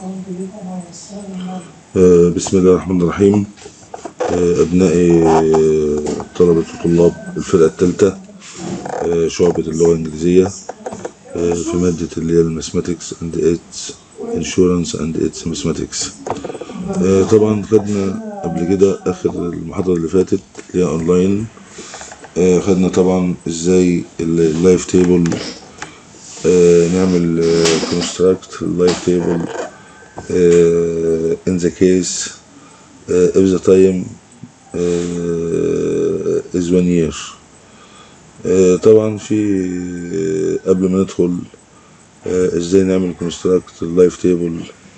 آه، بسم الله الرحمن الرحيم آه، أبنائي آه، طلبة وطلاب الفرقة الثالثة آه، شعبة اللغة الإنجليزية آه، في مادة اللي هي الماثماتكس and its insurance and its mathematics آه، طبعا خدنا قبل كده آخر المحاضرة اللي فاتت اللي هي أونلاين آه، خدنا طبعا إزاي اللايف تيبل نعمل كونستراكت اللايف تيبل uh, in the case uh, if the time uh, is one year uh, طبعا في uh, قبل ما ندخل uh, ازاي نعمل construct اللايف تيبل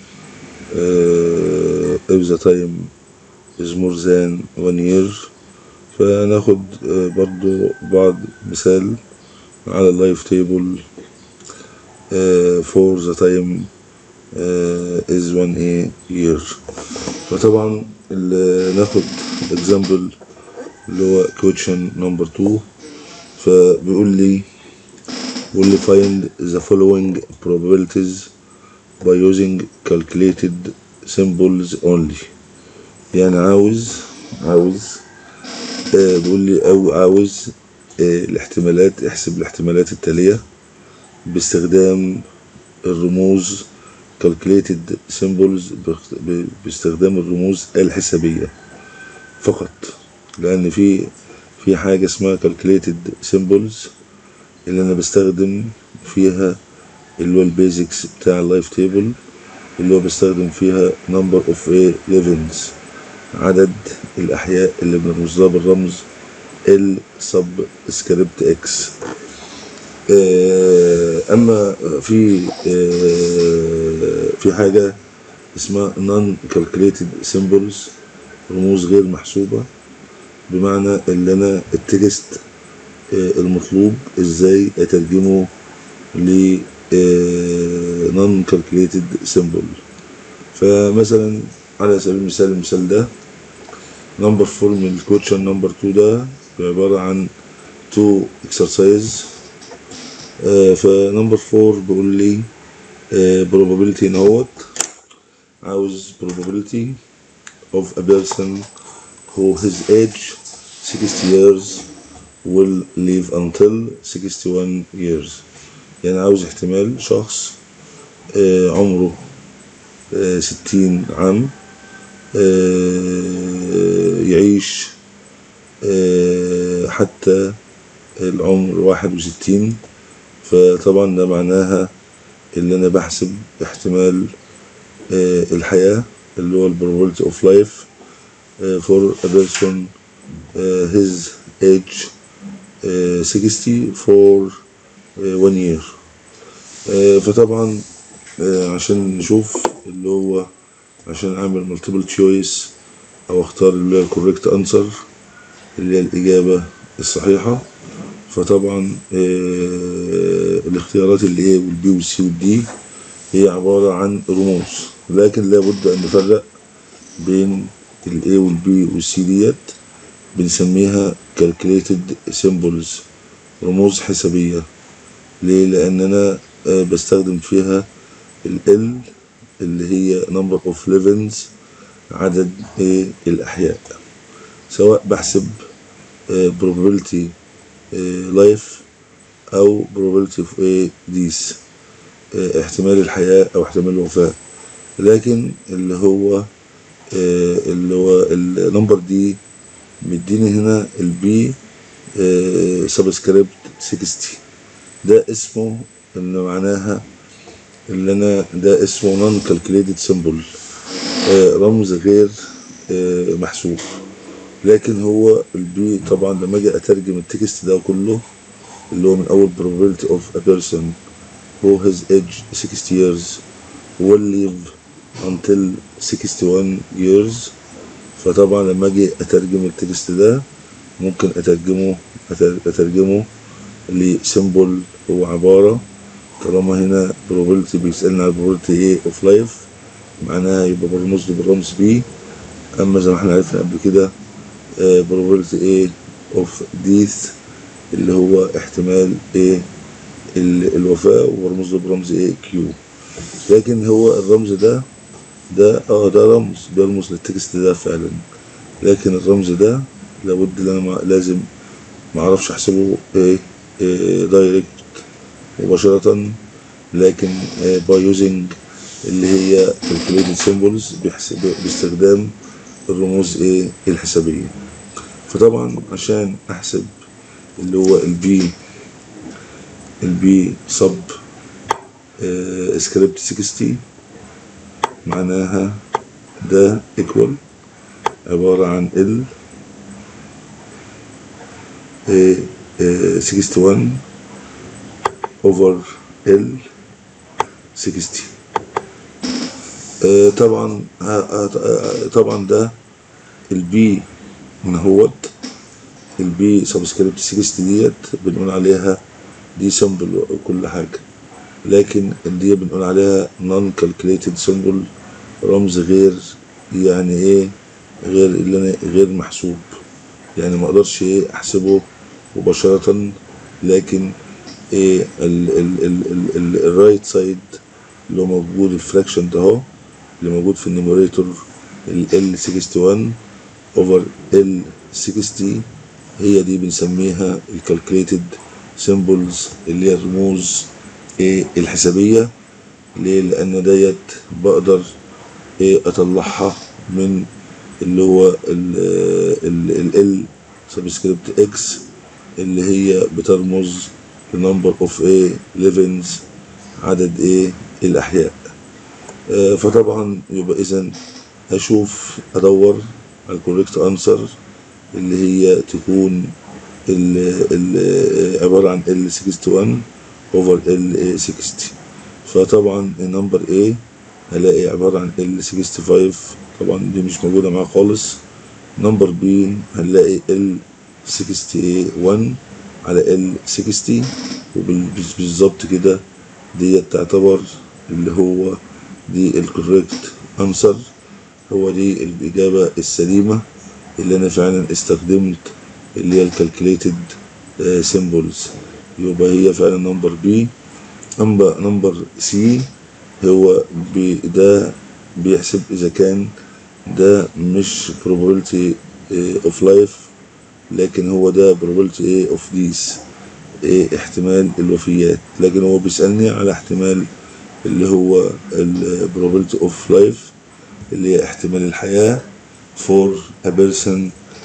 uh, if the time is more than one year فناخد uh, برضو بعض مثال على اللايف تيبل uh, for the time uh, is one a year فطبعا ال- ناخد example اللي هو question number 2 فبيقول لي بيقول لي find the following probabilities by using calculated symbols only يعني عاوز عاوز آه بيقول لي او عاوز آه الاحتمالات احسب الاحتمالات التالية باستخدام الرموز calculated symbols باخت- ب- باستخدام الرموز الحسابية فقط لأن في في حاجة اسمها calculated symbols اللي أنا بستخدم فيها اللي هو البيزكس بتاع اللايف تيبل اللي هو بستخدم فيها number of a levels عدد الأحياء اللي بنرمز لها بالرمز ال سب سكريبت اكس آه، اما في آه، في حاجه اسمها non calculated symbols رموز غير محسوبه بمعنى ان انا التكست آه، المطلوب ازاي اترجمه ل آه، non calculated symbol فمثلا على سبيل المثال المثال ده نمبر فور من الكوتشن نمبر 2 ده عباره عن تو اكسرسايز فنمبر فور بيقول لي آه، probability ان اهوت عاوز probability of a person who his age 60 years will live until 61 years يعني عاوز احتمال شخص آه، عمره آه، 60 عام آه، يعيش آه، حتى العمر 61 فطبعا ده معناها اللي انا بحسب احتمال آه، الحياة اللي هو probability of life آه، for a person آه، his age آه، 60 for آه، one year آه، فطبعا آه، عشان نشوف اللي هو عشان اعمل multiple choice او اختار اللي هي correct answer اللي هي الاجابة الصحيحة فطبعا آه، الاختيارات اللي هي والبي والسي والدي هي عبارة عن رموز لكن لابد أن نفرق بين الاي والبي والسي ديت بنسميها calculated symbols رموز حسابية ليه؟ لأن أنا آه، بستخدم فيها ال L اللي هي number of livings عدد إيه الأحياء سواء بحسب آه، probability لايف او probability of a death آه، احتمال الحياة او احتمال الوفاة لكن اللي هو آه، اللي هو النمبر دي مديني هنا البي سبسكريبت 60 ده اسمه اللي معناها اللي انا ده اسمه نون كالكوليتد سيمبل رمز غير آه، محسوب لكن هو البي طبعا لما اجي اترجم التكست ده كله اللي هو من اول probability of a person who his age 60 years will live until 61 years فطبعا لما اجي اترجم التكست ده ممكن اترجمه أتر- اترجمه لسيمبل هو عبارة طالما هنا probability بيسألنا على probability ايه of life معناها يبقى برمز له بالرمز بي اما زي ما احنا عرفنا قبل كده آه، probability ايه of death اللي هو احتمال ايه ال- الوفاة وبرمز له برمز ايه كيو لكن هو الرمز ده ده اه ده رمز بيرمز للتكست ده فعلا لكن الرمز ده لابد ان انا مع- لازم معرفش احسبه ايه, إيه دايركت مباشرة لكن باي يوزنج اللي هي calculated symbols بيحسب باستخدام الرموز ايه الحسابية فطبعا عشان احسب اللي هو البي البي صب سكريبت 60 معناها ده ايكوال عبارة عن ال 61 over ال 60 آه، طبعا آه، آه، طبعا ده البي من هوت البي سبسكريبت 60 ديت بنقول عليها دي سمبل وكل حاجة لكن دي بنقول عليها نون كالكوليتد سمبل رمز غير يعني ايه غير اللي انا غير محسوب يعني ما اقدرش ايه احسبه مباشرة لكن ايه الرايت سايد اللي هو موجود الفراكشن ده اهو اللي موجود في النيميريتور ال L61 over L60 هي دي بنسميها الكالكوليتد سيمبلز اللي هي الرموز ايه الحسابية ليه لأن ديت بقدر ايه أطلعها من اللي هو ال ال ال سبسكريبت اكس اللي هي بترمز لنمبر اوف ايه ليفنز عدد ايه الأحياء آه، فطبعا يبقى إذا أشوف أدور على الكوريكت أنسر اللي هي تكون ال ال عبارة عن ال 61 over ال 60 فطبعا النمبر A هلاقي عبارة عن ال 65 طبعا دي مش موجودة معاه خالص نمبر B هنلاقي ال 61 على ال 60 وبالظبط كده دي تعتبر اللي هو دي الكوريكت انسر هو دي الإجابة السليمة اللي أنا فعلا استخدمت اللي هي الكالكوليتد سيمبلز يبقى هي فعلا نمبر بي أما نمبر سي هو بي ده بيحسب إذا كان ده مش probability of life لكن هو ده probability ايه of these ايه احتمال الوفيات لكن هو بيسألني على احتمال اللي هو ال probability of life اللي هي احتمال الحياة for a person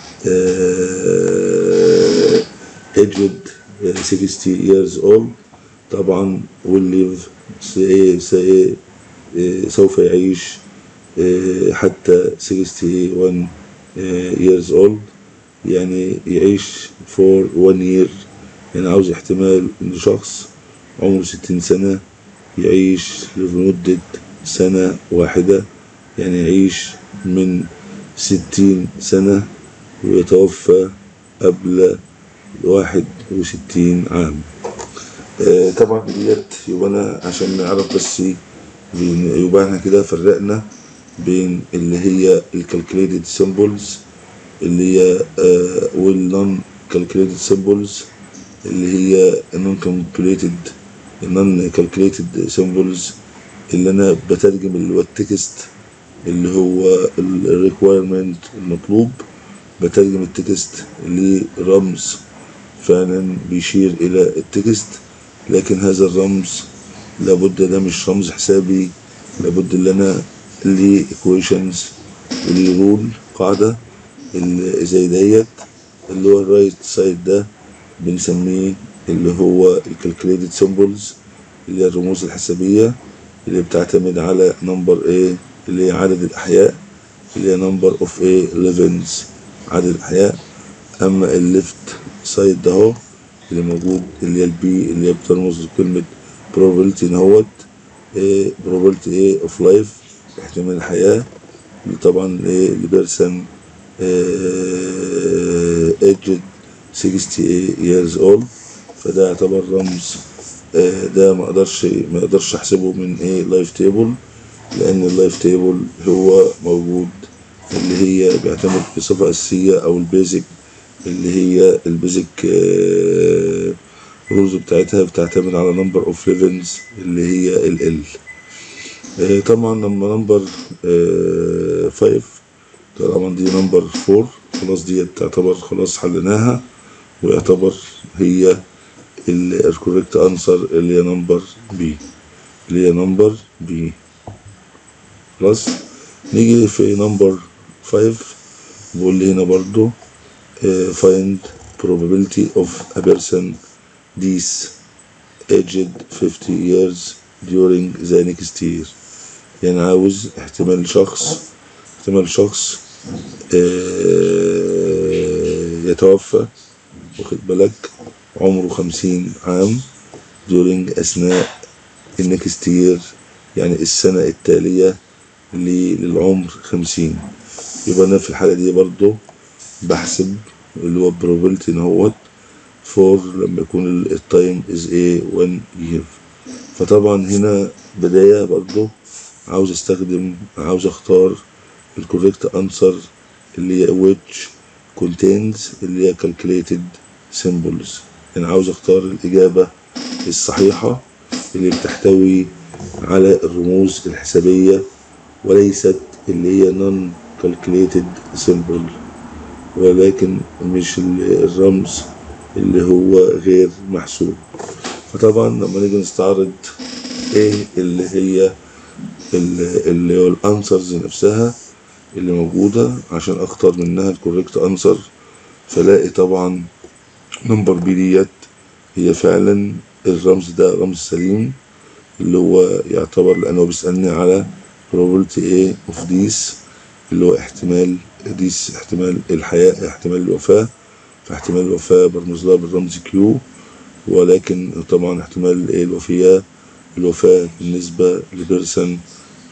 uh, aged 60 years old طبعا will live سي سي سوف يعيش آه، حتى 61 آه، years old يعني يعيش for one year يعني عاوز احتمال ان شخص عمره 60 سنة يعيش لمدة سنة واحدة يعني يعيش من ستين سنة ويتوفى قبل واحد وستين عام آه، طبعا ديت يبقى انا عشان نعرف بس بين- يبقى احنا كده فرقنا بين اللي هي الكالكوليتد سيمبلز اللي هي والنون كالكوليتد سيمبلز اللي هي النون كالكوليتد النون كالكوليتد سيمبلز اللي انا بترجم اللي هو التكست اللي هو الريكويرمنت المطلوب بترجم التكست لرمز فعلا بيشير الى التكست لكن هذا الرمز لابد ده مش رمز حسابي لابد ان انا ليه equations وليه رول قاعدة اللي زي ديت اللي هو الرايت سايد ده بنسميه اللي هو الكالكوليتد سيمبلز اللي هي الرموز الحسابية اللي بتعتمد على نمبر ايه اللي هي عدد الأحياء اللي هي نمبر اوف ايه ليفنز عدد الأحياء أما الليفت سايد ده اهو اللي موجود اللي هي البي اللي هي بترمز لكلمة probability ان هوت ايه probability ايه of life احتمال الحياة اللي طبعا ايه اللي بيرسم ايه aged 68 years old فده يعتبر رمز آه، ده ما اقدرش ما اقدرش احسبه من ايه لايف تيبل لان اللايف تيبل هو موجود اللي هي بيعتمد بصفة اساسية او البيزك اللي هي البيزك رولز بتاعتها بتعتمد على نمبر اوف ليفنز اللي هي ال ال آه، طبعا لما نمبر فايف طبعا دي نمبر فور خلاص دي تعتبر خلاص حليناها ويعتبر هي الكوريكت انسر اللي هي نمبر بي اللي هي نمبر بي خلاص نيجي في نمبر فايف بيقول لي هنا برضو uh, find probability of a person this aged 50 years during the next year يعني عاوز احتمال شخص احتمال شخص آه، يتوفى واخد بالك عمره خمسين عام during أثناء النكست year يعني السنة التالية ل- للعمر خمسين يبقى أنا في الحالة دي برضو بحسب اللي هو probability ان هو for لما يكون التايم is a one year فطبعا هنا بداية برضو عاوز استخدم عاوز اختار الكوريكت انسر اللي هي which contains اللي هي calculated symbols يعني عاوز اختار الاجابة الصحيحة اللي بتحتوي على الرموز الحسابية وليست اللي هي non calculated symbol ولكن مش ال- الرمز اللي هو غير محسوب فطبعا لما نيجي نستعرض ايه اللي هي ال- اللي هو الانسرز نفسها اللي موجودة عشان اختار منها الكوريكت انسر فلاقي طبعا نمبر بي ديت هي فعلا الرمز ده رمز سليم اللي هو يعتبر لانه بيسألني على probability A of this اللي هو احتمال ديس احتمال الحياة احتمال الوفاة فاحتمال الوفاة برمز لها بالرمز كيو ولكن طبعا احتمال ايه الوفية الوفاة بالنسبة لبيرسون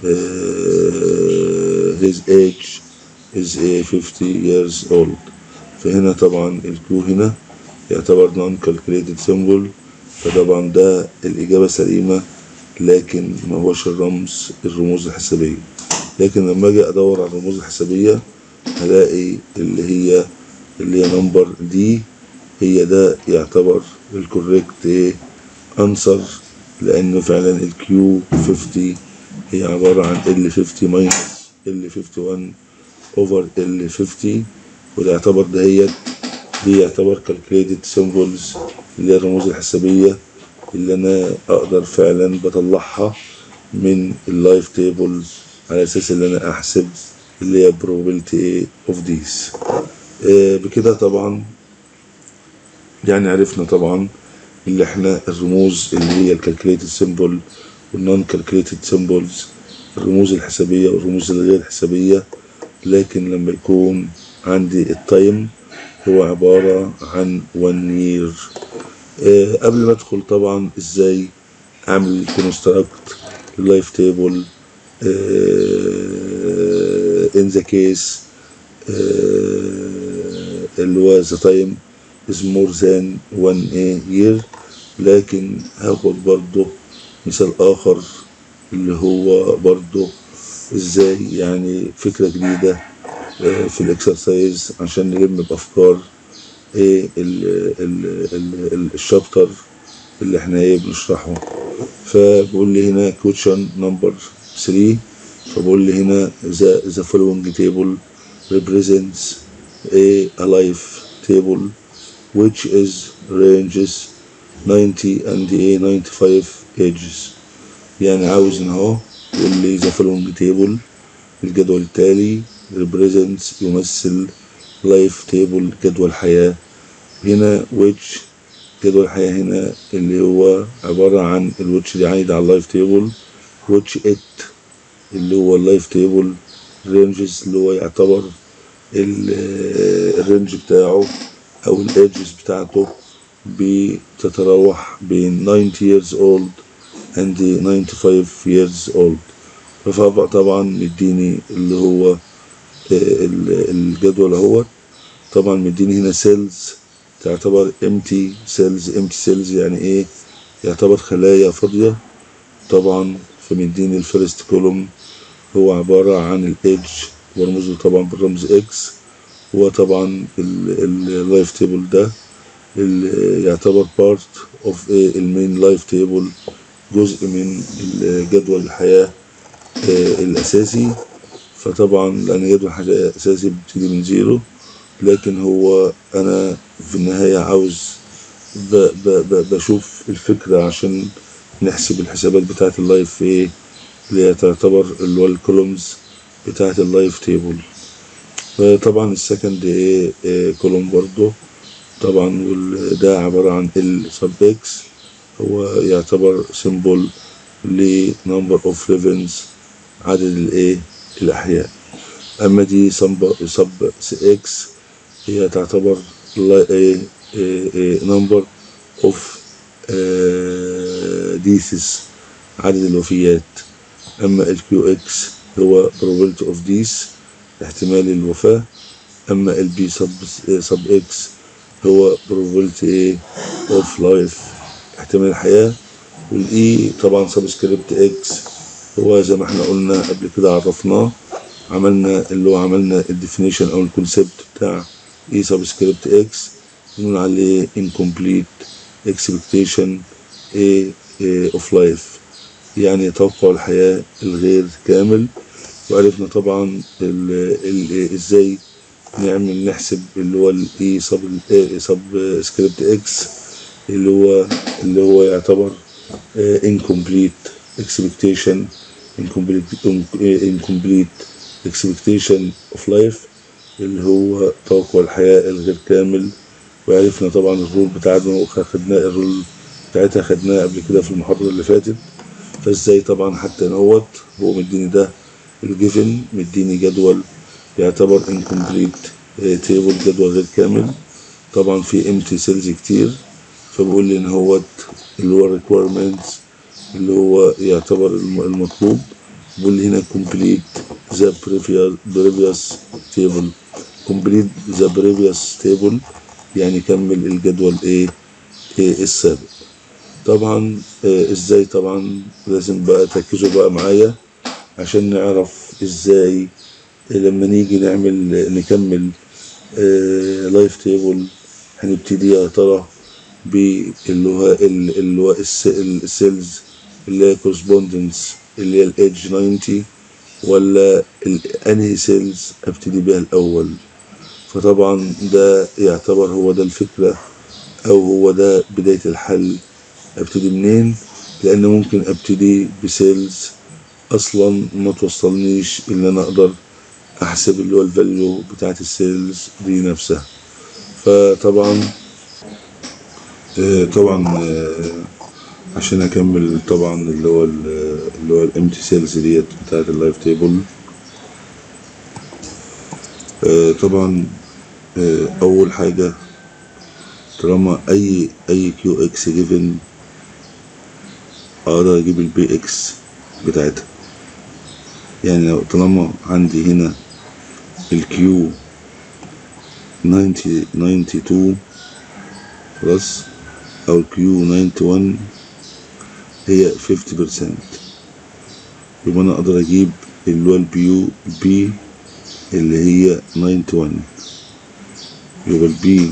his age is a 50 years old فهنا طبعا الكيو هنا يعتبر non calculated symbol فطبعا ده الإجابة سليمة لكن ما هوش الرمز الرموز الحسابية لكن لما اجي ادور على الرموز الحسابية هلاقي اللي هي اللي هي نمبر دي هي ده يعتبر الكوريكت ايه انسر لانه فعلا الكيو 50 هي عبارة عن ال 50 ماينس ال 51 اوفر ال 50 وده يعتبر دهيت دي يعتبر calculated symbols اللي هي الرموز الحسابية اللي انا اقدر فعلا بطلعها من اللايف تيبل على اساس ان انا احسب اللي هي probability of these آه، بكده طبعا يعني عرفنا طبعا اللي احنا الرموز اللي هي الكالكوليتد سيمبل والنون كالكوليتد سيمبلز الرموز الحسابية والرموز الغير حسابية لكن لما يكون عندي التايم هو عبارة عن one year آه، قبل ما ادخل طبعا ازاي اعمل كونستراكت اللايف تيبل in the case آه، اللي هو the time is more than one year لكن هاخد برضو مثال آخر اللي هو برضو ازاي يعني فكرة جديدة آه، في الاكسرسايز عشان نلم بأفكار ايه ال- ال- ال- ال- الشابتر اللي احنا ايه بنشرحه فبقول لي هنا question number 3 فبقول لي هنا the, the following table represents a, a life table which is ranges 90 and a 95 ages يعني عاوز ان هو يقول لي the following table الجدول التالي represents يمثل life table جدول حياة هنا which جدول الحياة هنا اللي هو عبارة عن الوتش دي عايد على اللايف تيبل which it اللي هو اللايف تيبل رينجز اللي هو يعتبر ال- الرينج بتاعه او الايدجز بتاعته بتتراوح بين 90 years old and 95 years old فبقى طبعا مديني اللي هو آه، ال- الجدول اهوت طبعا مديني هنا سيلز تعتبر empty cells empty cells يعني ايه يعتبر خلايا فاضية طبعا فمديني الفيرست كولوم هو عبارة عن الايدج ورموزه طبعا بالرمز اكس هو طبعا اللايف تيبل ده اللي يعتبر بارت اوف المين لايف تيبل جزء من جدول الحياة آه، الأساسي فطبعا لأن جدول حاجة أساسي بتبتدي من زيرو لكن هو أنا في النهاية عاوز ب ب ب بشوف الفكرة عشان نحسب الحسابات بتاعة اللايف في إيه اللي هي تعتبر اللي هو الكولومز بتاعة اللايف تيبل طبعا السكند ايه إيه كولوم برضه طبعا وال- ده عبارة عن ال سب اكس هو يعتبر سيمبل ل number of livings عدد الايه الأحياء أما دي سب سب اكس هي تعتبر لا- ايه إيه إيه number of ديثس عدد الوفيات أما ال QX هو probability of death احتمال الوفاة أما ال B sub, sub X هو probability ايه of life احتمال الحياة والإي طبعا سبسكريبت X هو زي ما احنا قلنا قبل كده عرفناه عملنا اللي هو عملنا الديفينيشن أو الكونسبت بتاع إي سبسكريبت X بنقول عليه incomplete expectation ايه إيه of life يعني توقع الحياة الغير كامل وعرفنا طبعا ال ال ازاي نعمل نحسب اللي هو الاي سب سب سكريبت اكس اللي هو اللي هو يعتبر آه، incomplete expectation incomplete incomplete expectation of life اللي هو توقع الحياة الغير كامل وعرفنا طبعا الرول بتاعنا خدناه الرول بتاعتها خدناها قبل كده في المحاضرة اللي فاتت فازاي طبعا حتى نوت هو مديني ده الجيفن مديني جدول يعتبر incomplete تيبل جدول غير كامل طبعا في امتي سيلز كتير فبقول لي ان هو اللي هو requirements اللي هو يعتبر الم- المطلوب بقول لي هنا complete the previous previous table complete the previous table يعني كمل الجدول ايه, إيه السابق طبعا آه، ازاي طبعا لازم بقى تركزوا بقى معايا عشان نعرف ازاي لما نيجي نعمل نكمل لايف تيبل هنبتدي يا ترى باللي هو ال- اللي هو الس- السيلز اللي هي كورسبوندنس اللي هي الايدج 90 ولا ال- انهي سيلز ابتدي بيها الاول فطبعا ده يعتبر هو ده الفكرة او هو ده بداية الحل ابتدي منين لان ممكن ابتدي بسيلز اصلا ما توصلنيش ان انا اقدر احسب اللي هو الفاليو بتاعت السيلز دي نفسها فطبعا آه، طبعا آه، عشان اكمل طبعا اللي هو ال- اللي هو الامتي سيلز ديت بتاعت اللايف تيبل آه، طبعا آه، اول حاجه طالما اي اي كيو اكس جيفن اقدر اجيب البي اكس بتاعتها يعني لو طالما عندي هنا الكيو 90 92 خلاص او الكيو 91 هي 50% يبقى انا اقدر اجيب اللي هو البيو بي اللي هي 91 يبقى البي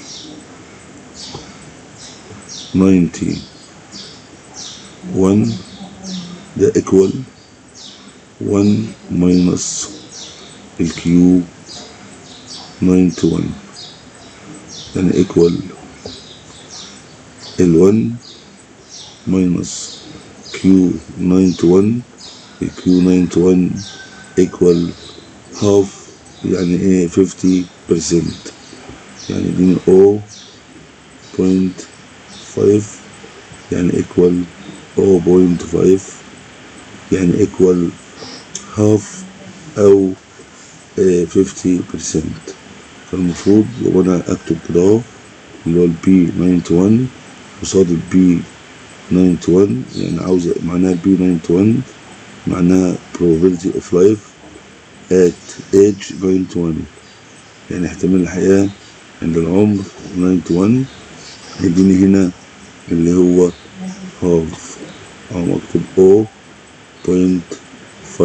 91 ده equal 1 minus الكيو 91 يعني equal ال 1 minus Q 91 ال Q 91 equal half يعني ايه 50% يعني دي 0.5 يعني equal 0.5 يعني equal half او آه، 50% فالمفروض لو انا اكتب كده اهو اللي هو البي 91 قصاد البي 91 يعني عاوز معناها البي 91 معناها probability of life at age 91 يعني احتمال الحياة عند العمر 91 يديني هنا اللي هو half أو مكتوب 0.5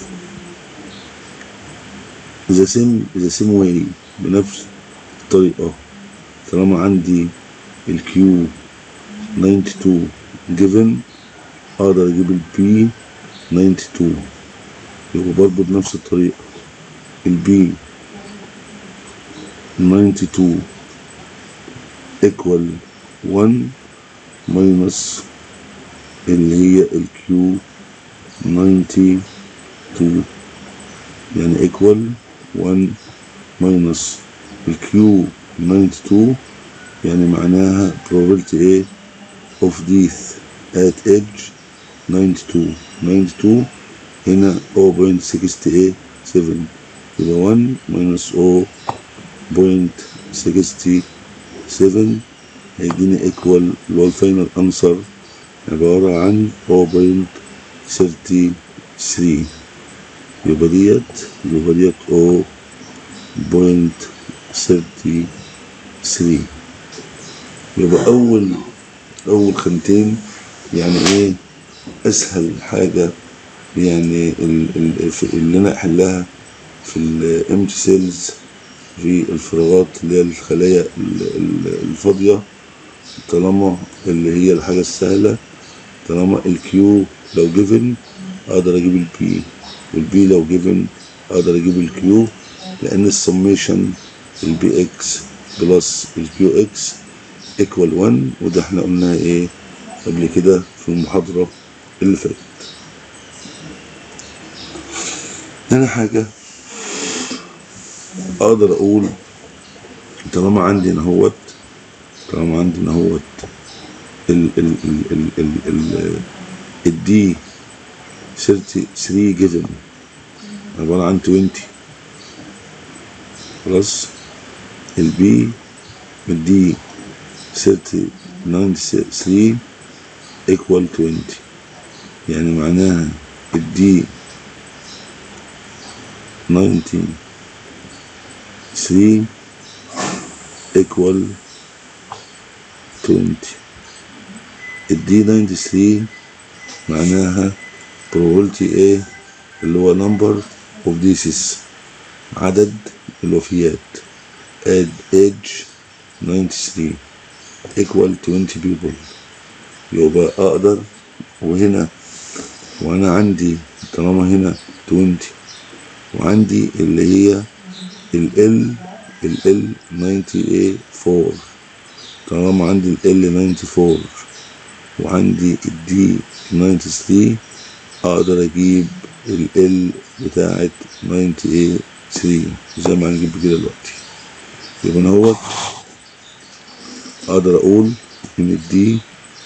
the same the same way بنفس الطريقة طالما عندي الكيو 92 given اقدر اجيب البي 92 يبقى برضه بنفس الطريقة البي 92 equal 1 minus اللي هي الكيو 92 يعني equal 1 minus الكيو 92 يعني معناها probability ايه of death at age 92 92 هنا 0.67 يبقى 1 minus 0.67 هيديني equal اللي هو الفاينل انسر عبارة عن 0.33 يبقى ديت يبقى ديت 0.33 يبقى أول أول خانتين يعني إيه أسهل حاجة يعني ال- ال- في- اللي أنا أحلها في الامتي سيلز في الفراغات اللي هي الخلايا ال- ال- الفاضية طالما اللي هي الحاجة السهلة طالما الكيو لو جيفن اقدر اجيب البي والبي لو جيفن اقدر اجيب الكيو لان السميشن البي اكس بلس الكيو اكس ايكوال 1 وده احنا قلناها ايه قبل كده في المحاضرة اللي فاتت تاني حاجة اقدر اقول طالما عندي نهوت طالما عندي نهوت ال ال ال ال ال ال الدي 33 جيفن عبارة عن 20 بلس البي الدي 93 equal 20 يعني معناها الدي 93 equal 20 الدي 93 معناها probability A اللي هو number of diseases عدد الوفيات at age 93 equal 20 people يبقى اقدر وهنا وانا عندي طالما هنا 20 وعندي اللي هي ال L ال L 94 طالما عندي ال L 94 وعندي الدي 93 اقدر اجيب ال L بتاعت 93 زي ما هنجيب كده دلوقتي يبقى انا هو اقدر اقول ان الدي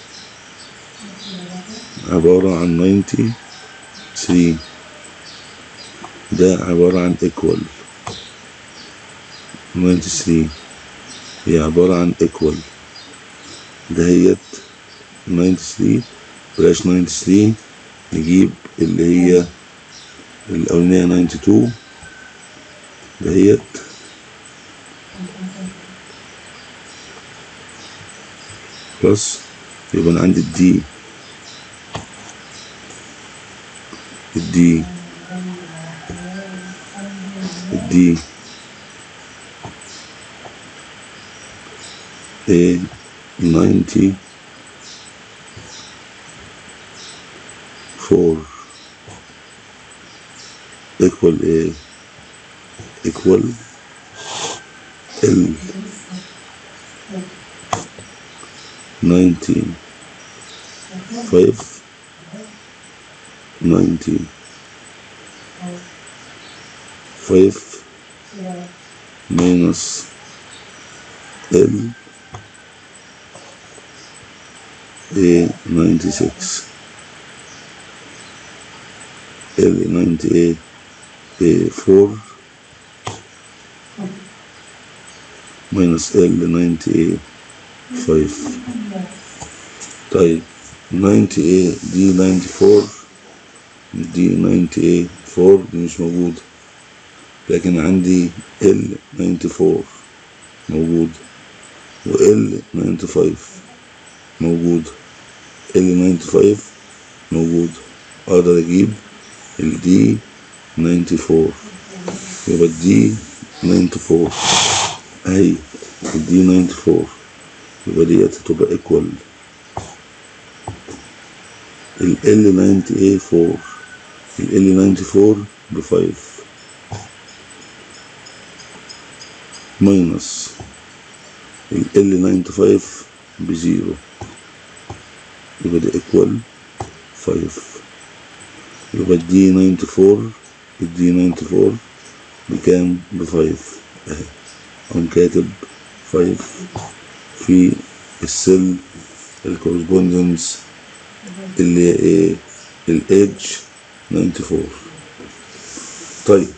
عبارة عن 93 ده عبارة عن equal 93 هي عبارة عن equal دهيت 93 بلاش 93 نجيب اللي هي الأولانية 92 دهيت بلس يبقى أنا عندي الدي الدي الدي A 90 4 equal A equal L 19 5 19 5 minus L A 96 L 98 A 4 minus L 98 5 طيب 98 دي 94 دي 98 4 دي مش موجودة لكن عندي L 94 موجود و L 95 موجود ال 95 موجود اقدر اجيب الدي 94 يبقى الدي 94 اهي الدي 94 يبقى ديت هتبقى ايكوال ال L 98 4 ال L 94 بفايف ماينس ال L 95 بزيرو يبقى ده ايكوال فايف يبقى الدي 94 الدي 94 بكام بفايف اهي اقوم كاتب فايف في السيل الكورسبوندنس اللي هي ايه الايدج 94 طيب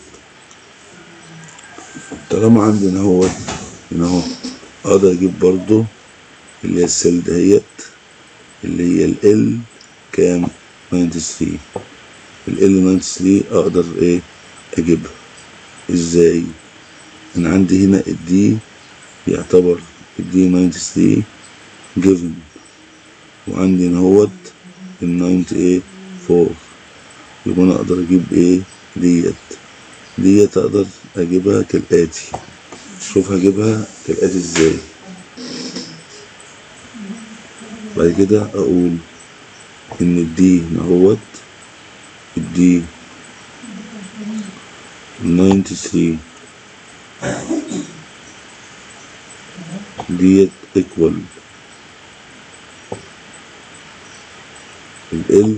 طالما عندنا هو هنا اهو اقدر اجيب برضو اللي هي السيل دهيت اللي هي ال L كام 93 ال L 93 اقدر ايه اجيبها ازاي انا عندي هنا الدي يعتبر الدي 93 جيفن وعندي هنا هوت ال 94 يبقى انا اقدر اجيب ايه ديت ديت اقدر اجيبها كالاتي شوف هجيبها كالاتي ازاي بعد كده اقول ان الدي اهوت الدي 93 ديت ايكوال ال L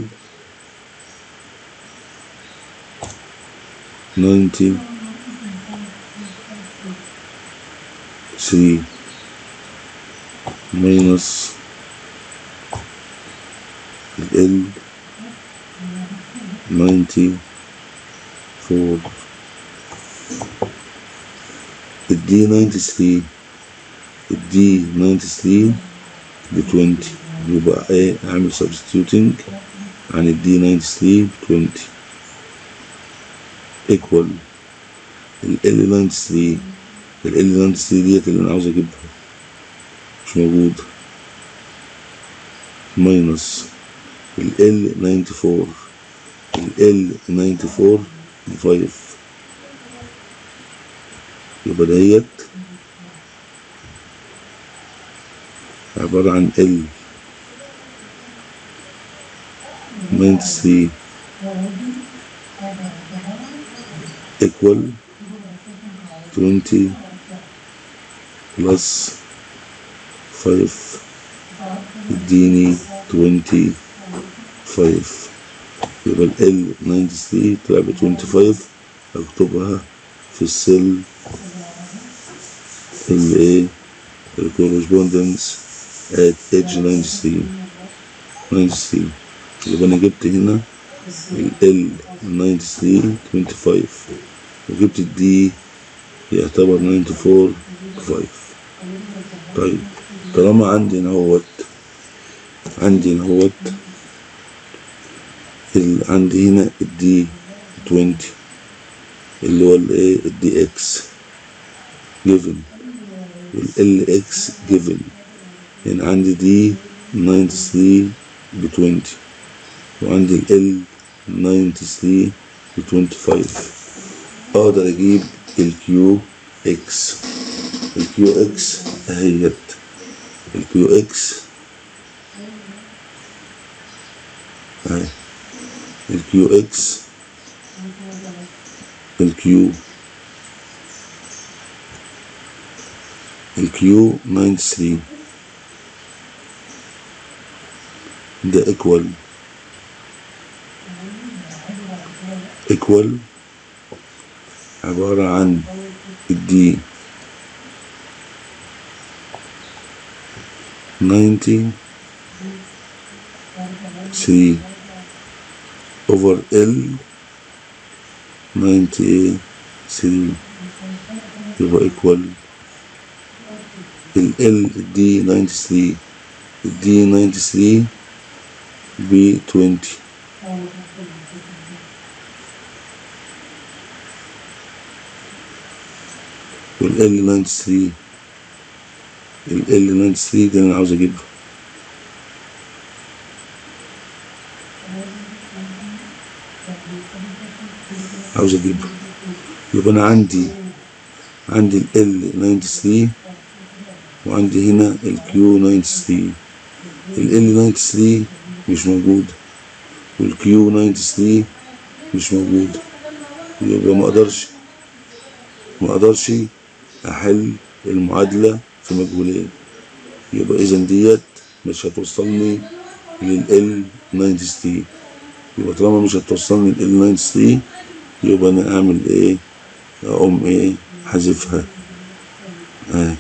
93 minus ال L 94 الدي 93 الدي 93 ب 20 يبقى ايه اعمل substituting عن الدي 93 ب 20 equal ال L 93 ال L 93 ديت اللي انا عاوز اجيبها مش موجودة minus ال L 94 ال L 94 ب 5 يبقى دهيت عبارة عن L 93 equal 20 plus 5 اديني 25 يبقى ال L 93 طلع ب 25 اكتبها في السيل اللي ايه الكورسبوندنس at age 93 93 يبقى انا جبت هنا ال L 93 25 وجبت الدي يعتبر 94 5 طيب طالما عندي هنا هوت عندي هنا هوت ال- عندي هنا الدي 20 اللي هو الايه الدي اكس جيفن والال اكس جيفن يعني عندي دي 93 ب 20 وعندي ال 93 ب 25 اقدر اجيب الكيو اكس الكيو اكس اهيت الكيو اكس اهي الكيو اكس الكيو الكيو 93 ده ايكوال ايكوال عبارة عن الدي 90 3 over L 93 يبقى equal ال L دي 93 الدي 93 ب 20 وال L 93 ال L 93 دي انا عاوز اجيبها عاوز اجيبها يبقى انا عندي عندي ال L 93 وعندي هنا ال Q 93 ال L 93 مش موجود وال Q 93 مش موجود يبقى ما اقدرش ما اقدرش احل المعادلة في مجهولين يبقى اذا ديت مش هتوصلني لل L93 يبقى طالما مش هتوصلني لل L93 يبقى انا اعمل ايه اقوم ايه حذفها اهي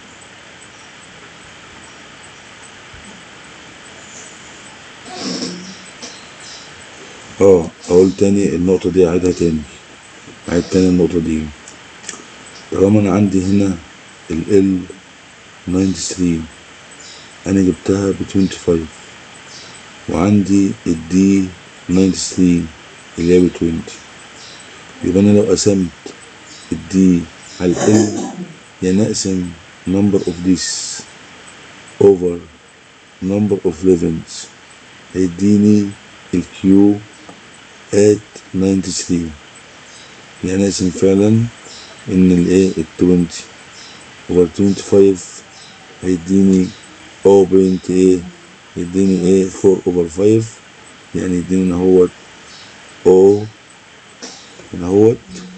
اه اقول تاني النقطة دي اعيدها تاني اعيد تاني النقطة دي طالما انا عندي هنا ال L 93 انا جبتها ب 25 وعندي ال D 93 اللي هي ب 20 يبقى انا لو قسمت ال D على ال L يعني اقسم number of this over number of levels هيديني ال Q at 93 يعني اقسم فعلا ان الايه ال 20 over 25 هيديني 0.8 يديني ايه 4 over 5 يعني يديني هنا هوت O هنا هوت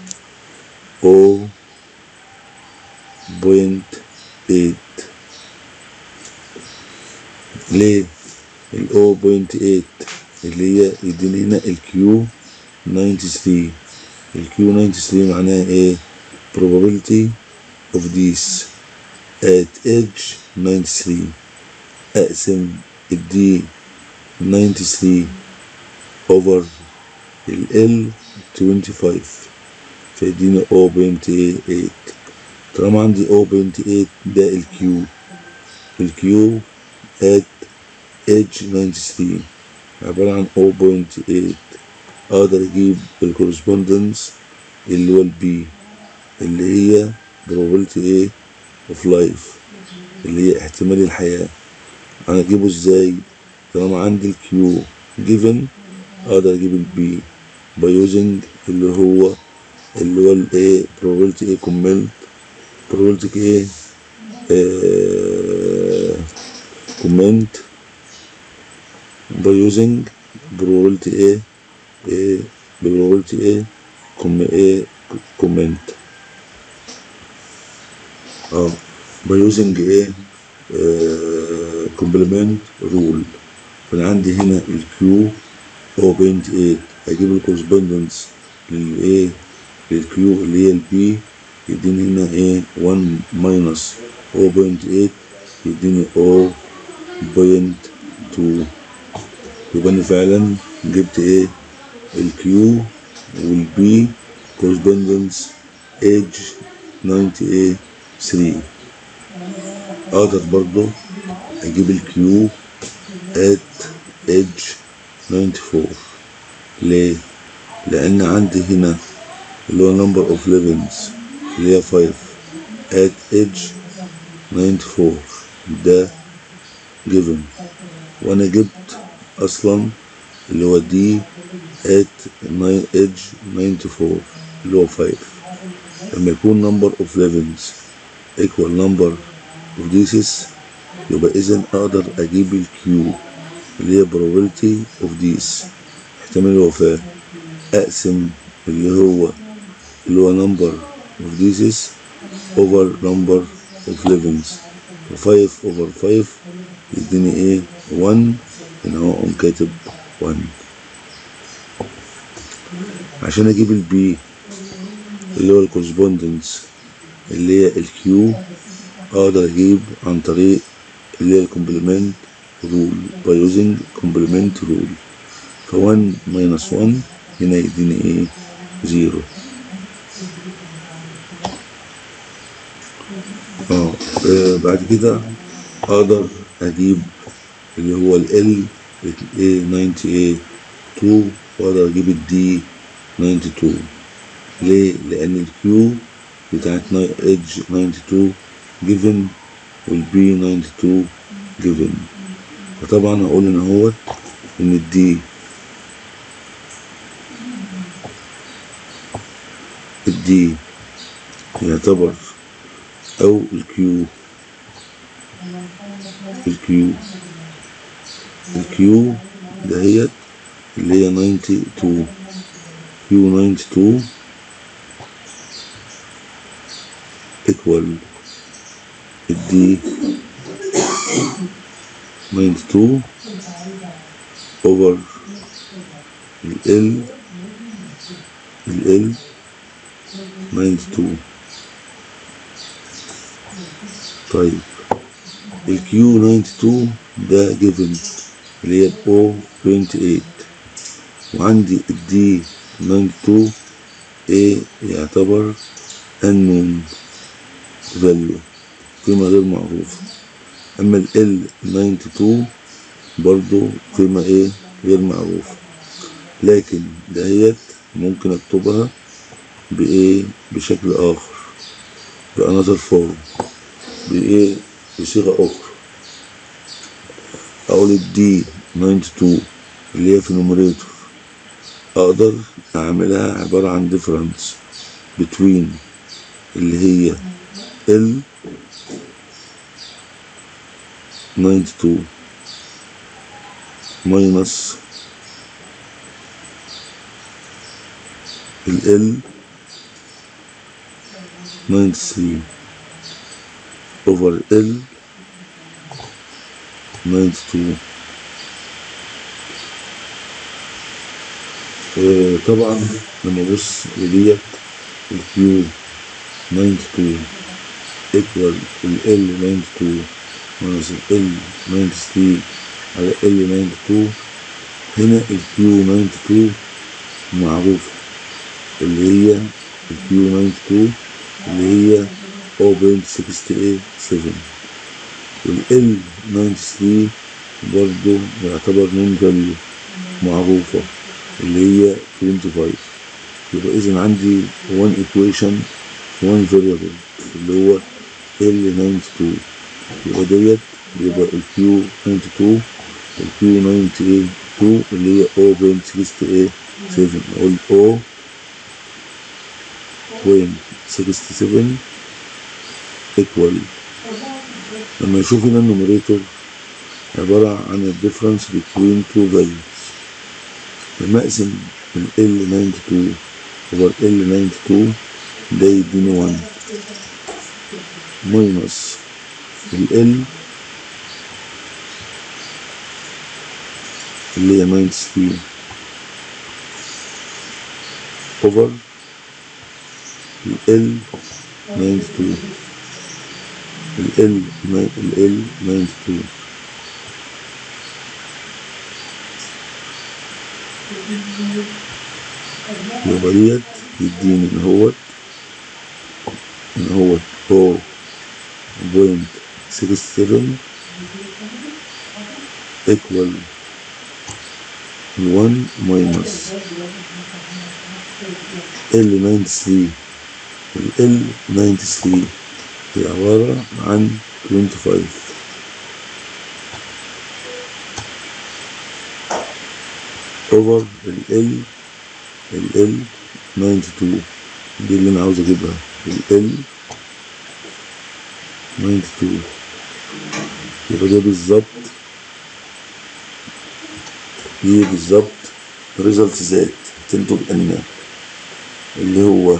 O بوينت 8 ليه ال O.8 اللي هي يديني هنا ال Q 93 ال Q 93 معناها ايه probability of this at age 93 اقسم ال D 93 over ال L 25 فيديني 0.8 طالما عندي 0.8 ده ال Q ال Q at age 93 عبارة عن 0.8 اقدر اجيب الكورسبوندنس اللي هو البي اللي هي probability ايه of life اللي هي احتمال الحياة انا اجيبه ازاي طالما عندي الكيو given اقدر اجيب البي by using اللي هو اللي هو الايه probability ايه comment probability ايه آه comment by using probability ايه ايه probability ايه كم ايه comment اه by using ايه آه complement rule فانا عندي هنا الكيو 0.8 اجيب الكورسبوندنس للايه للكيو اللي هي البي يديني هنا ايه 1 ماينس 0.8 يديني 0.2 يبقى انا فعلا جبت ايه الكيو والبي كورسبوندنس ايج 93 اقدر برضو اجيب الكيو ات ايج 94 ليه لان عندي هنا اللي هو نمبر اوف ليفنز اللي هي 5 at age 94 ده given وانا جبت اصلا اللي هو دي at age 94 اللي هو 5 لما يكون number of levels equal number of dices يبقى اذا اقدر اجيب الكيو اللي هي probability of this احتمال الوفاة اقسم اللي هو اللي هو number of disease over number of levels 5 over 5 يديني ايه 1 هنا هو اقوم كاتب 1 عشان اجيب البي اللي هو الكورسبوندنس اللي هي الكيو اقدر اجيب عن طريق اللي هي الكومبلمنت رول by using complement rule ف 1 minus 1 هنا يديني ايه 0 اه آه، بعد كده اقدر اجيب اللي هو ال L A 98 واقدر اجيب ال D 92 ليه؟ لان الكيو بتاعت ايدج 92 given والبي 92 given فطبعا هقول ان هو ان الدي الدي يعتبر او الكيو الكيو الكيو دهيت اللي هي 92 كيو 92 equal الدي 92 over ال ال 92 طيب الكيو 92 ده جيفن اللي هي او 28 وعندي الدي 92 ايه يعتبر unknown value قيمة غير معروفة اما ال L 92 برضو قيمة ايه غير معروفة لكن دهيت ممكن اكتبها بايه بشكل اخر بانذر فورم بايه بصيغة اخرى اقول الدي 92 اللي هي في نوميريتور اقدر اعملها عبارة عن difference between اللي هي ال 92 minus ال L 93 over L 92 آه، طبعا لما ابص لديت الكيو 92 equal ال L 92 minus ال L 93 على L 92 هنا الكيو 92 معروفة اللي هي الكيو 92 اللي هي 0.687 والال 93 برضو يعتبر نون فاليو معروفة اللي هي 25 يبقى إذا عندي one equation one variable اللي هو ال 92 يبقى ديت يبقى الكيو 92 الكيو 92 اللي هي 0.687 أقول O 0.67 equal لما يشوف هنا النوميريتور عبارة عن الديفرنس between two values لما اقسم ال L92 over L92 ده يديني 1 minus ال L اللي هي 93 over ال L 92 ال L ال L 92 يبقى ديت يديني ان هو ان هو او بوينت 67 equal 1 minus L 93 ال L 93 هي عبارة عن 25 over ال L ال L 92 دي اللي انا عاوز اجيبها ال L 92 يبقى ده بالظبط دي بالظبط ريزلت ذات تنتج ان اللي هو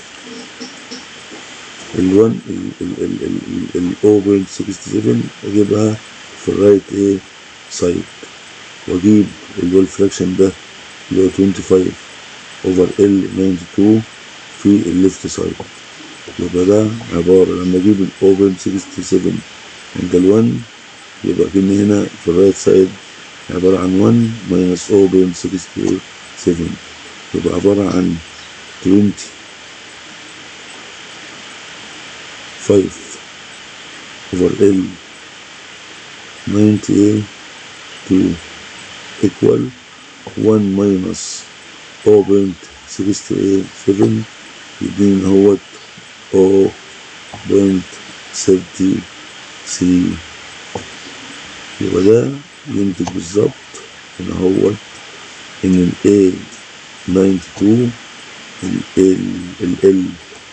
ال 1 ال ال ال 0.67 اجيبها في الرايت ايه سايد واجيب اللي هو الفراكشن ده اللي هو 25 اوفر ال 92 في الليفت سايد يبقى ده عبارة لما اجيب ال 0.67 عند ال 1 يبقى كأني هنا في الرايت سايد عبارة عن 1 ماينس 0.67 يبقى عبارة عن 20 5 over L 98 2 equal 1 minus 0.687 يديني هو 0.33 يبقى ده ينتج بالظبط ان هو ان ال A 92 ال L ال L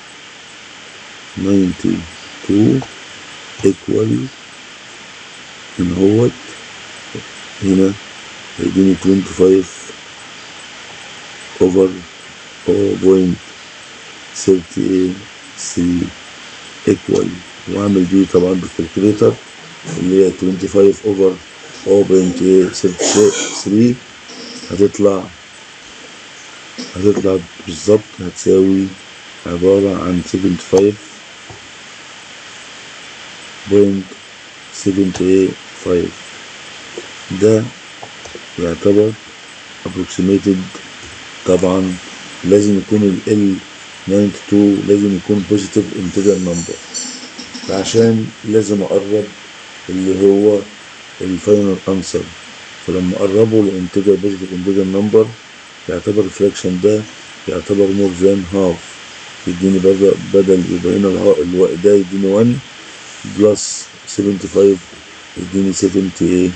92 equal ان هو هنا هيديني 25 over 0.33 ايكوال واعمل دي طبعا بالكالكوليتر اللي هي 25 اوفر 0.33 هتطلع هتطلع بالظبط هتساوي عبارة عن 75 بوينت 785 ده يعتبر approximated طبعا لازم يكون ال L 92 لازم يكون positive integer number عشان لازم اقرب اللي هو الفاينل انسر فلما اقربه لانتجر بوزيتيف انتجر نمبر يعتبر الفراكشن ده يعتبر مور ذان هاف يديني برضه بدل يبقى هنا الها- الو- ده يديني 1 بلس 75 يديني 70 ايه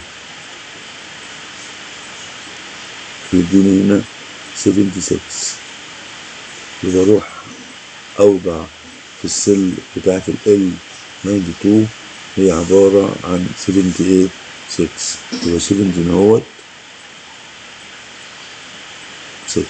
يديني هنا 76 يبقى اروح اوضع في السل بتاعت ال L 92 هي عبارة عن 78 6 يبقى 70 اهوت 6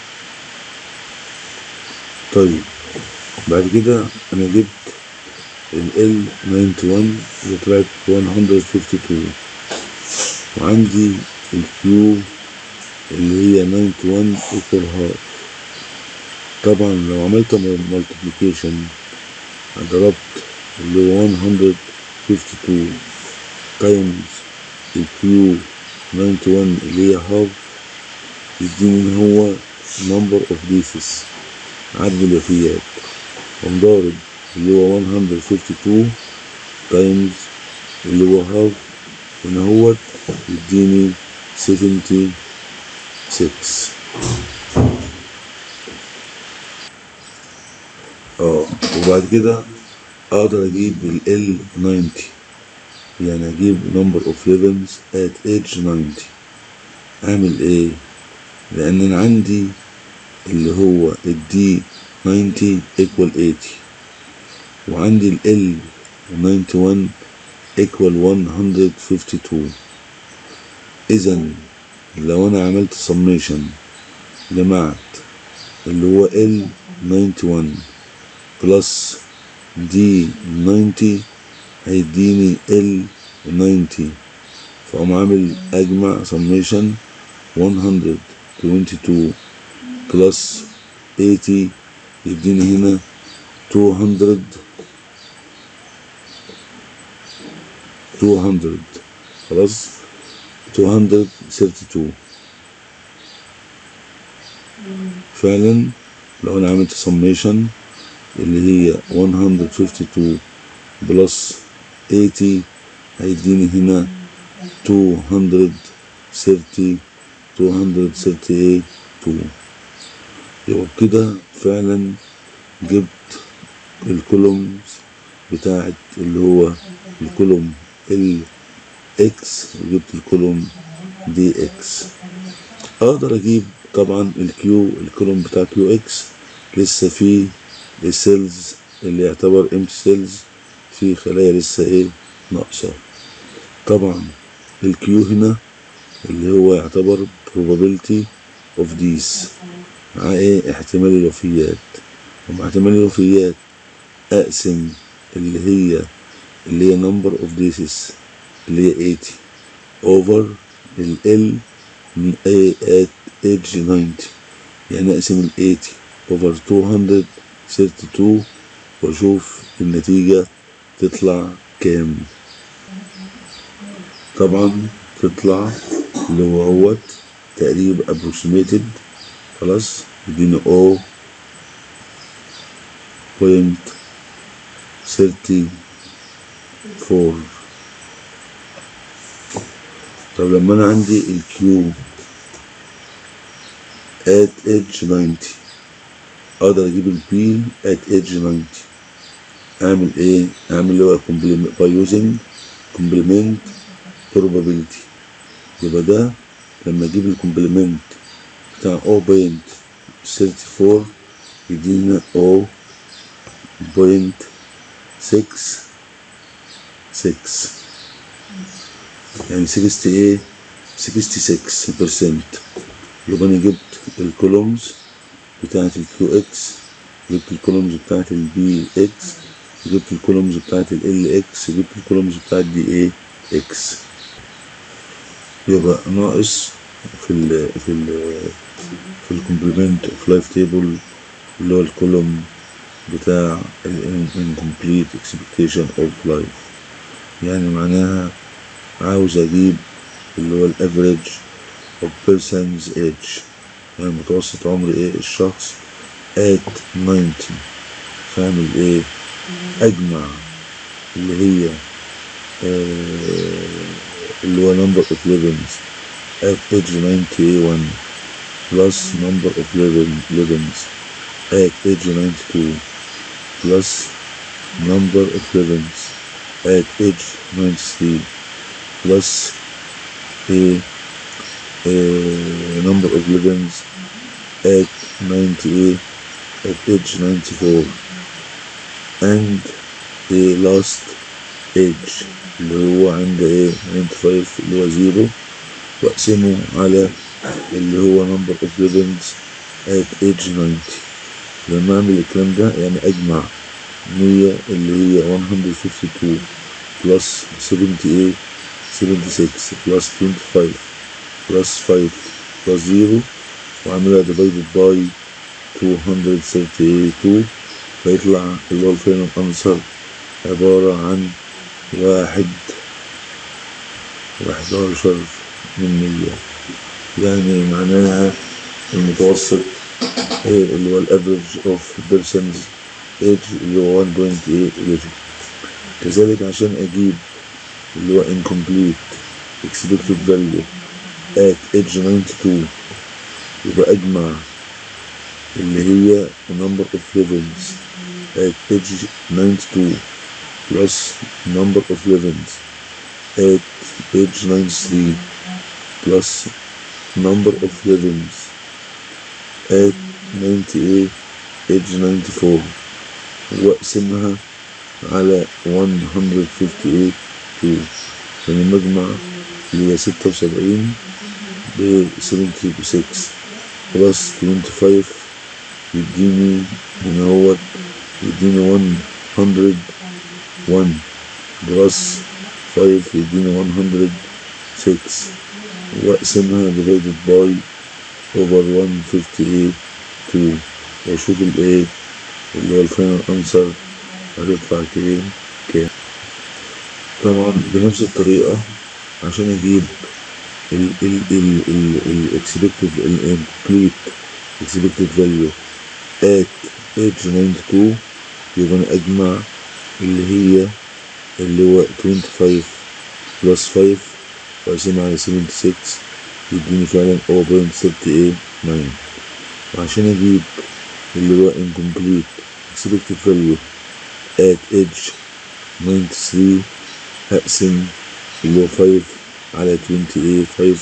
طيب بعد كده انا جبت ال L 91 اللي طلعت 152 وعندي ال Q اللي هي 91 equal half طبعا لو عملت multiplication ضربت اللي هو 152 times ال Q 91 اللي هي half يديني هو number of pieces عدد الوفيات ومضارب اللي هو 152 تايمز اللي هو هاف هنا هو يديني 76 اه وبعد كده اقدر اجيب ال L 90 يعني اجيب number of levels at age 90 اعمل ايه لان انا عندي اللي هو ال D 90 equal 80 وعندي ال L 91 equal 152 اذا لو انا عملت summation جمعت اللي هو L 91 بلس D 90 هيديني L 90 فأقوم عامل أجمع summation 122 بلس 80 يديني هنا 200 200 خلاص 232 فعلا لو انا عملت summation اللي هي 152 بلس 80 هيديني هنا 230 238 يبقى كده فعلا جبت الكولومز بتاعت اللي هو الكولوم ال اكس وجبت الكولوم دي اكس اقدر اجيب طبعا الكيو الكولوم بتاع كيو اكس لسه فيه السيلز اللي يعتبر ام سيلز في خلايا لسه ايه ناقصه طبعا الكيو هنا اللي هو يعتبر probability of these مع ايه احتمال الوفيات ومع احتمال الوفيات اقسم اللي هي اللي هي number of diseases اللي هي 80 over ال L من A at age 90 يعني اقسم ال 80 over 232 واشوف النتيجة تطلع كام طبعا تطلع اللي هو هوت تقريب approximated خلاص يديني O point 34 طب لما انا عندي الكيو at age 90 اقدر اجيب البي at age 90 اعمل ايه اعمل اللي هو complement by using complement probability يبقى ده لما اجيب الكومبلمنت بتاع 0.34 يدينا 0.66 يعني 68 66% يبقى انا جبت الكولومز بتاعت الكيو اكس جبت الكولومز بتاعت البي اكس جبت الكولومز بتاعت ال اكس جبت الكولومز بتاعت دي اي اكس يبقى ناقص في ال في ال في الكومبلمنت اوف لايف تيبل اللي هو الكولوم بتاع ال incomplete expectation of life يعني معناها عاوز اجيب اللي هو الافريج of person's age يعني متوسط عمر ايه الشخص at 90 فاعمل ايه اجمع اللي هي آه اللي هو number of livings at age 91 plus number of living livings at age 92 plus number of livings at age 93 plus a, a number of livings at 98 at age 94 and a last age اللي هو عند ايه 95 اللي هو زيرو واقسمه على اللي هو number of livings at age 90 لما اعمل الكلام ده يعني اجمع مية اللي هي 152 بلس 78 76 بلس 25 بلس 5 بلس 0 وعاملها divided by 232 فيطلع اللي هو الفاينل انسر عبارة عن واحد وحداشر من مية يعني معناها المتوسط إيه اللي هو الافريج اوف بيرسونز ايج اللي هو 1.8 كذلك عشان اجيب اللي هو incomplete expected value at age 92 يبقى اجمع اللي هي number of levels at age 92 plus number of levels at age 93 plus number of levels at 98 age 94 واقسمها على 158 2 يعني المجمع اللي هي 76 ب 76 بلس 25 يديني هنا هو يديني 101 بلس 5 يديني 106 واقسمها divided by over 158 2 واشوف الايه اللي هو الفاينل انسر هتطلع كام كام طبعا بنفس الطريقة عشان اجيب ال ال ال ال ال expected ال complete expected value at age 92 يبقى انا اجمع اللي هي اللي هو 25 plus 5 واقسمها على 76 يديني فعلا 0.389 وعشان اجيب اللي هو incomplete expected value at age 93 هقسم اللي هو 5 على 28 5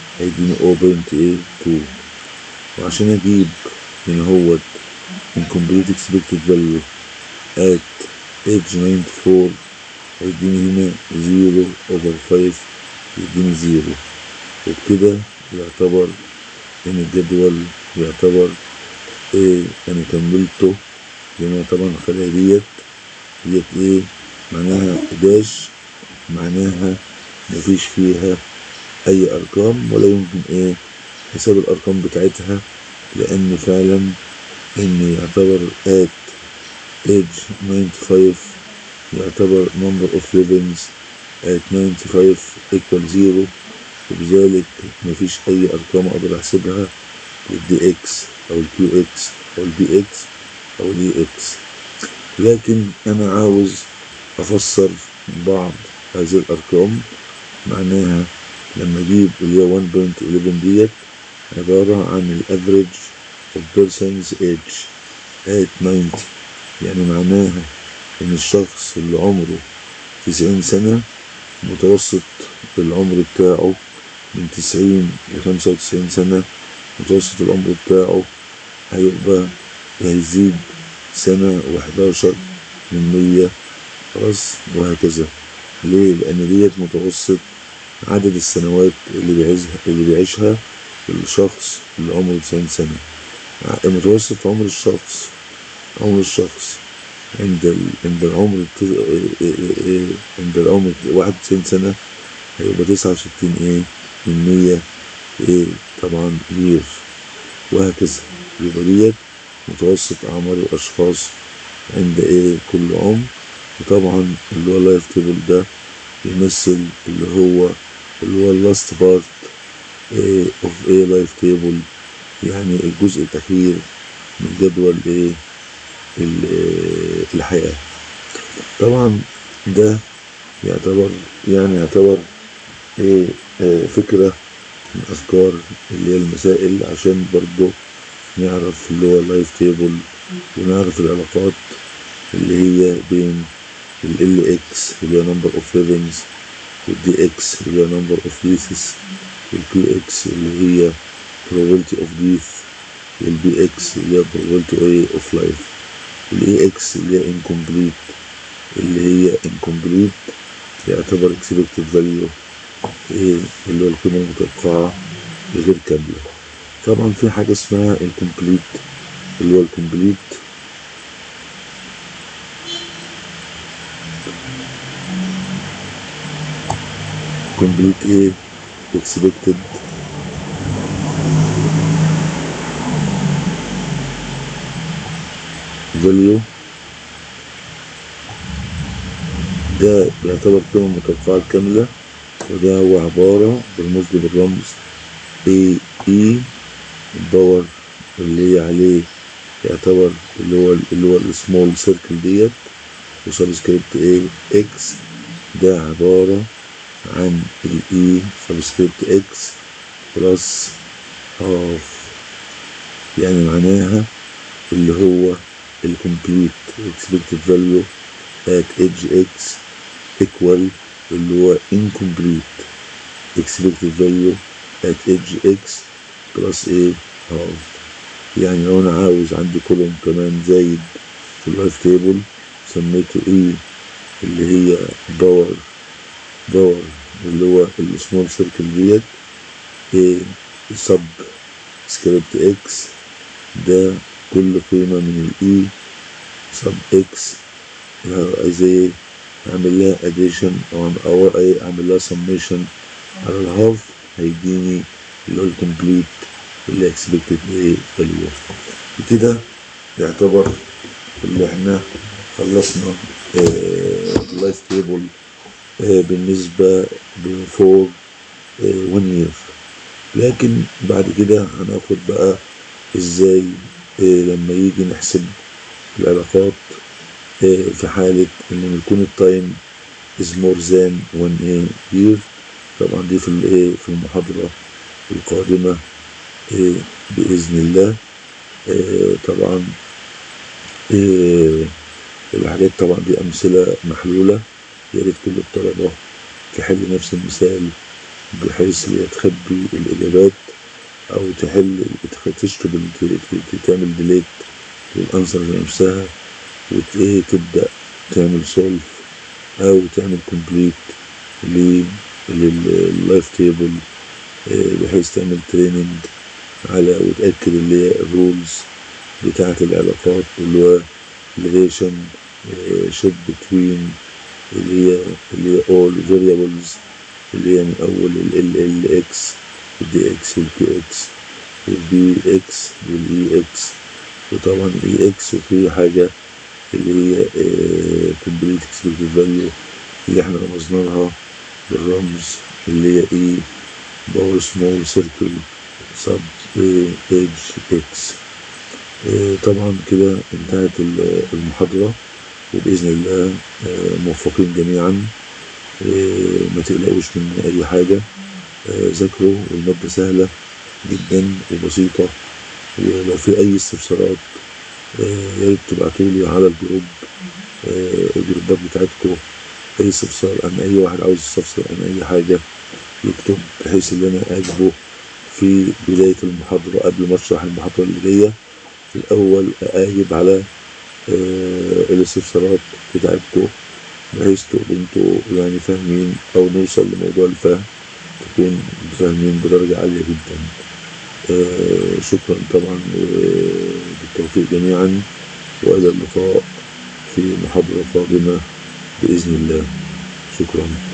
هيديني 0.82 وعشان اجيب هنا هو incomplete expected value at age 94 هيديني هنا 0 over 5 يديني 0 وبكده يعتبر ان الجدول يعتبر ايه انا كملته لان طبعا الخلايا ديت ديت ايه معناها داش معناها مفيش فيها اي ارقام ولا يمكن ايه حساب الارقام بتاعتها لان فعلا ان يعتبر at age 95 يعتبر number of levels at 95 equal 0 وبذلك مفيش اي ارقام اقدر احسبها للدي اكس او الكيو اكس او البي اكس او الاي اكس لكن انا عاوز افسر بعض هذه الارقام معناها لما اجيب اللي هي 1.11 ديت عبارة عن الافريج of persons age at 90 يعني معناها ان الشخص اللي عمره 90 سنة متوسط العمر بتاعه من 90 ل 95 سنة متوسط العمر بتاعه هيبقى هيزيد سنة وحداشر من مية خلاص وهكذا ليه؟ لأن ديت متوسط عدد السنوات اللي بيعيشها اللي بيعيشها الشخص اللي عمره 90 سنة متوسط عمر الشخص عمر الشخص عند ال... عند العمر عند العمر 91 سنة هيبقى 69 ايه من 100 ايه طبعا يير وهكذا يبقى ديت متوسط أعمار الأشخاص عند ايه كل عمر وطبعا اللي هو اللايف تيبل ده يمثل اللي هو اللي هو اللاست بارت اوف ايه لايف تيبل يعني الجزء الأخير من جدول ايه الحياة طبعا ده يعتبر يعني يعتبر ايه اه فكرة من أفكار اللي هي المسائل عشان برضه نعرف اللي هو اللايف تيبل ونعرف العلاقات اللي هي بين ال اكس اللي هي نمبر اوف ليفنز والدي اكس اللي هي نمبر اوف ديثس والكيو اكس اللي هي probability of death والبي اكس اللي هي probability of life والاي اكس اللي هي incomplete اللي هي incomplete يعتبر expected value ايه اللي هو القيمة المتوقعة غير كاملة طبعا في حاجة اسمها incomplete اللي هو الكومبليت complete ايه expected value ده بيعتبر قيمة متوقعة كاملة وده هو عبارة بالرمز بالرمز A E الباور اللي هي عليه يعتبر اللي هو اللي هو السمول سيركل ديت وسبسكريبت ايه اكس ده عبارة عن الاي سبسكريبت اكس بلس هاف يعني معناها اللي هو الكمبليت expected value at edge x equal اللي هو incomplete expected value at edge x plus a half يعني لو انا عاوز عندي كولوم كمان زايد في اللايف تيبل سميته ايه اللي هي باور باور اللي هو السمول سيركل ديت ايه سب سكريبت اكس ده كل قيمة من الاي سب اكس عايز ايه اعمل لها اديشن او او ايه اعمل لها سميشن على الهاف هيديني اللي هو الكومبليت اللي اكسبكتد ايه فاليو كده يعتبر اللي احنا خلصنا اللايف تيبل بالنسبة بفور ون يير لكن بعد كده هناخد بقى ازاي لما يجي نحسب العلاقات في حالة ان يكون التايم is more than one year طبعا دي في الايه في المحاضرة القادمة بإذن الله طبعا الحاجات طبعا دي أمثلة محلولة يا ريت كل الطلبة تحل نفس المثال بحيث هي تخبي الإجابات أو تحل تشطب تعمل ديليت للأنسر نفسها وتبدأ تعمل سولف أو تعمل كومبليت لللايف تيبل بحيث تعمل تريننج على وتأكد اللي هي الرولز بتاعة العلاقات اللي هو relation شيب بتوين اللي هي اللي هي all variables اللي هي من أول ال ال اكس والدي اكس والكيو اكس والبي اكس والاي اكس وطبعا الاي اكس وفي حاجة اللي هي complete expected value اللي احنا رمزنا لها بالرمز اللي هي اي باور سمول سيركل سب ايدج اكس طبعا كده انتهت المحاضرة وبإذن الله موفقين جميعا ما تقلقوش من أي حاجة ذاكروا والمادة سهلة جدا وبسيطة ولو في أي استفسارات يا ريت تبعتولي على الجروب الجروبات بتاعتكم أي استفسار عن أي واحد عاوز يستفسر عن أي حاجة يكتب بحيث ان انا اجيبه في بداية المحاضرة قبل ما اشرح المحاضرة اللي جاية في الاول اجيب على الاستفسارات بتاعتكم بحيث تبقوا انتوا يعني فاهمين او نوصل لموضوع الفهم تكون فاهمين بدرجة عالية جدا شكرا طبعا بالتوفيق جميعا والى اللقاء في محاضرة قادمة بإذن الله شكرا